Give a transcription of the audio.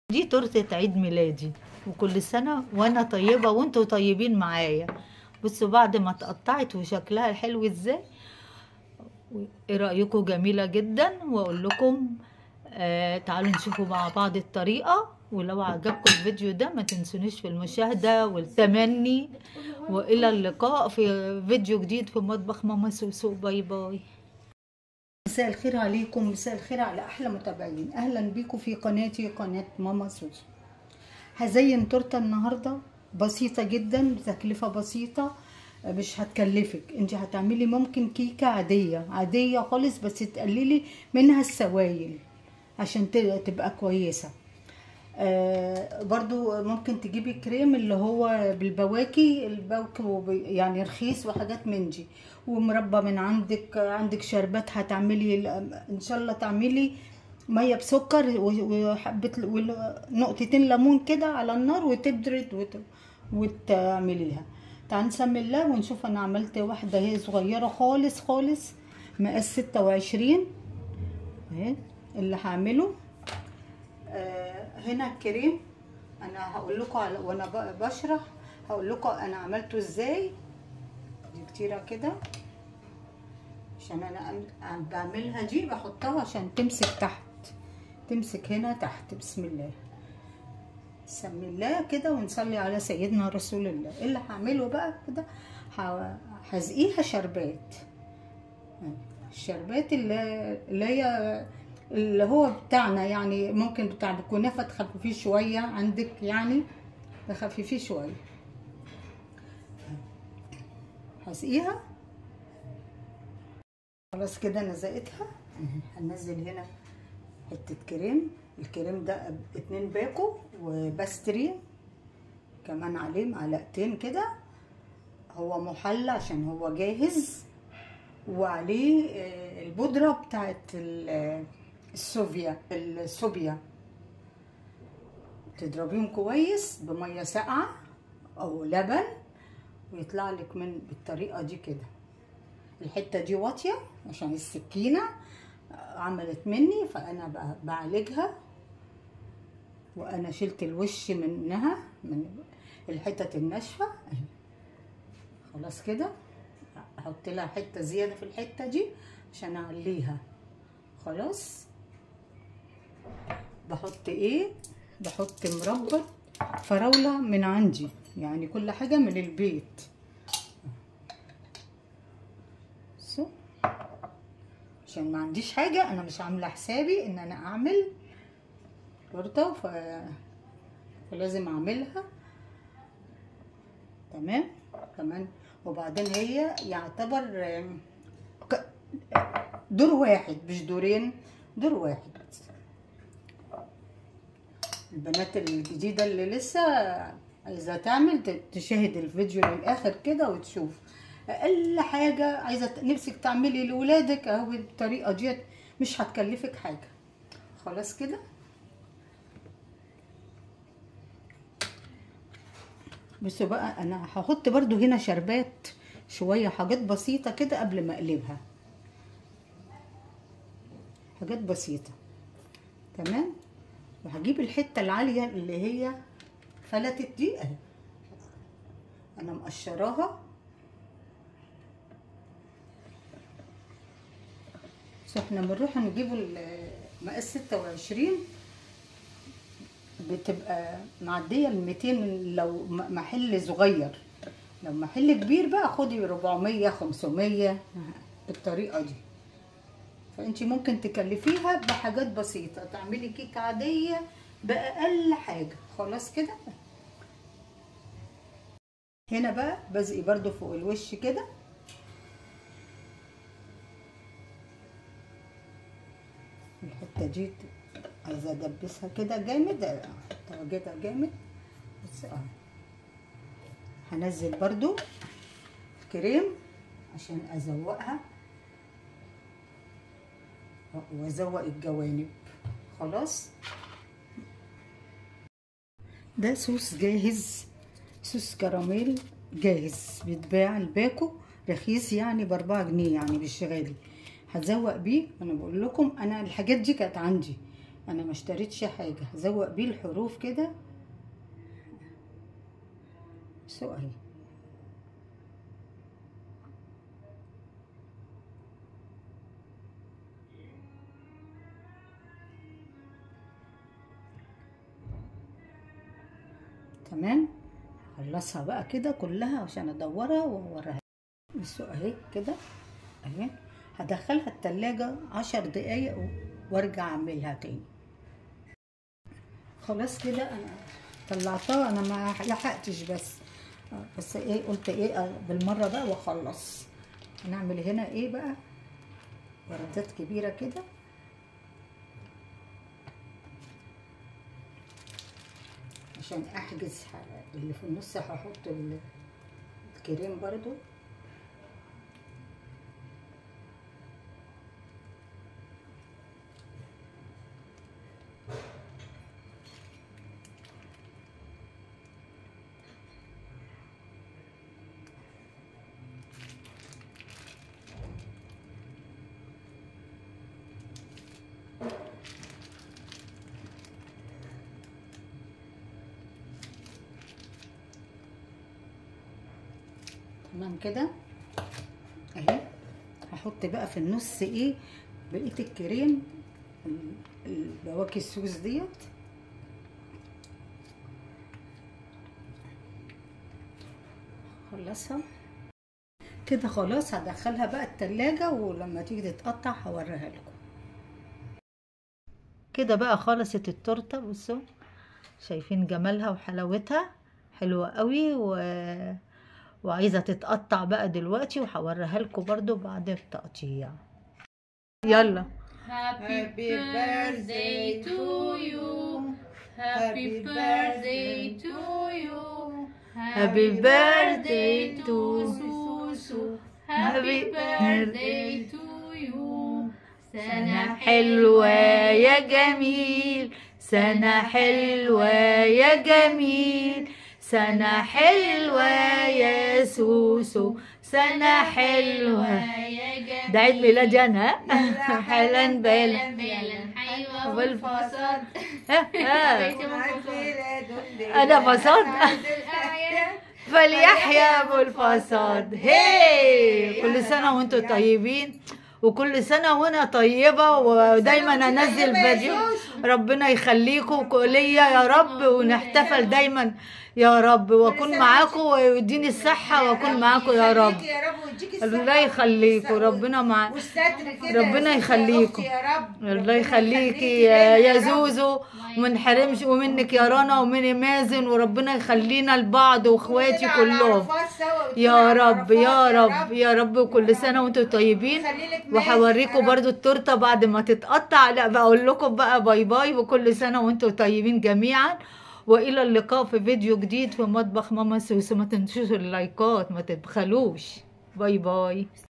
دي تورتة عيد ميلادي وكل سنة وانا طيبة وانتوا طيبين معايا بصوا بعد ما اتقطعت وشكلها الحلو ازاي ايه رأيكم جميلة جدا واقول لكم آه تعالوا نشوفوا مع بعض الطريقة ولو عجبكم الفيديو ده ما تنسونيش في المشاهدة والتمني والى اللقاء في فيديو جديد في مطبخ ماما سوسو باي باي مساء الخير عليكم مساء الخير على احلى متابعين اهلا بيكم في قناتي قناه ماما سوسو هزين تورته النهارده بسيطه جدا بتكلفه بسيطه مش هتكلفك انت هتعملي ممكن كيكه عاديه عاديه خالص بس تقللي منها السوائل عشان تبقى كويسه آه برضو ممكن تجيبي كريم اللي هو بالبواكي البواكي يعني رخيص وحاجات من دي ومربى من عندك عندك شربات هتعملي ان شاء الله تعملي ميه بسكر وحبه ونقطتين ليمون كده على النار وتبرد وت... وتعمليها تعالي نسمي الله ونشوف انا عملت واحده هي صغيره خالص خالص مقاس ستة وعشرين اهي اللي هعمله آه هنا الكريم انا هقول لكم على وانا بشرح هقول لكم انا عملته ازاي دي كتيره كده عشان انا بعملها دي بحطها عشان تمسك تحت تمسك هنا تحت بسم الله بسم الله كده ونصلي على سيدنا رسول الله إيه اللي هعمله بقى كده هزقيها شربات الشربات اللي, اللي هي اللي هو بتاعنا يعني ممكن بتاع الكنافه تخففيه شويه عندك يعني تخففيه شويه هسقيها خلاص كده انا زقتها هنزل هنا حته كريم الكريم ده اتنين باكو وبستري كمان عليه معلقتين كده هو محلى عشان هو جاهز وعليه البودره بتاعت السوفيا السوبيا تضربيهم كويس بميه ساقعه او لبن ويطلع لك من بالطريقه دي كده الحته دي واطيه عشان السكينه عملت مني فانا بعالجها وانا شلت الوش منها من الحتت الناشفه اهي خلاص كده احط لها حته زياده في الحته دي عشان اعليها خلاص بحط ايه بحط مربى فراوله من عندي يعني كل حاجه من البيت عشان ما عنديش حاجه انا مش عامله حسابي ان انا اعمل تورته ف... فلازم اعملها تمام كمان وبعدين هي يعتبر دور واحد مش دورين دور واحد البنات الجديده اللي لسه عايزه تعمل تشاهد الفيديو للاخر كده وتشوف اقل حاجه عايزه نفسك تعملي لاولادك اهو بالطريقه ديت مش هتكلفك حاجه خلاص كده بصوا بقى انا هحط برضو هنا شربات شويه حاجات بسيطه كده قبل ما اقلبها حاجات بسيطه تمام وهجيب الحته العاليه اللي هي فلتت دي اهي انا مقشراها احنا بنروح نجيبوا المقاس ستة وعشرين بتبقى معدية الميتين لو محل صغير لو محل كبير بقى خدي ربعمية خمسمية بالطريقة دي فانتي ممكن تكلفيها بحاجات بسيطة تعملي كيكة عادية بأقل حاجة خلاص كده هنا بقى بزقي برضو فوق الوش كده الحته دي عايزه ادبسها كده جامد احطها كده جامد بس اه هنزل برضو كريم عشان ازوقها وازوق الجوانب خلاص ده صوص جاهز صوص كراميل جاهز بيتباع الباكو رخيص يعني باربعة جنيه يعني مش غالي هتزوق بيه انا بقول لكم انا الحاجات دي كانت عندي انا ما اشتريتش حاجه هزوق بيه الحروف كده سو اهي تمام خلصها بقى كده كلها عشان ادورها واوريها بصوا اهي كده اهي هدخلها التلاجة عشر دقايق و- وارجع اعملها تاني خلاص كده انا طلعتها انا ما لحقتش بس آه، بس ايه قلت ايه آه، بالمره بقى واخلص هنعمل هنا ايه بقى وردات كبيره كده عشان احجز ح- اللي في النص هحط ال- الكريم برضو تمام كده اهي هحط بقى في النص ايه بقيه الكريم ال- البواكي السوس ديت خلصها كده خلاص هدخلها بقى التلاجة ولما تيجي تتقطع هوريها لكم كده بقى خلصت التورته بصوا شايفين جمالها وحلاوتها حلوه قوي و... وعايزه تتقطع بقى دلوقتي وهوريها لكم برضو بعد التقطيع يلا Happy birthday to you. Happy birthday to you. Happy birthday to Susu. Happy Happy birthday to you. سنة حلوة يا جميل سنة حلوة يا جميل سنة حلوة يا سوسو سنة حلوة يا جميل ده عيد ميلادي أنا حالا بالا بالا حلوة وال- والفصاد أنا أنا فصاد فليحيى ابو الفساد هي كل سنه وانتم طيبين وكل سنه وانا طيبه ودايما انزل فيديو ربنا يخليكم ليا يا رب ونحتفل دايما يا رب واكون معاكم ويديني الصحه واكون معاكم يا رب يا رب ويديك الصحة الله يخليكم ربنا معاك والستر كده ربنا يا ستي يا يخليكم. أختي يا رب الله ربنا يخليكي يا, لنا يا رب. زوزو وما نحرمش ومنك يا رنا ومن مازن وربنا يخلينا لبعض واخواتي ونطلع على كلهم عرفات سوا وتكون يا على رب عرفات يا رب يا رب وكل سنه وانتم طيبين يخليلك مازن وهوريكم يا رب. برضو التورته بعد ما تتقطع لا بقول لكم بقى باي باي وكل سنه وانتم طيبين جميعا والى اللقاء في فيديو جديد في مطبخ ماما سوسو ما تنسوش اللايكات ما تبخلوش باي باي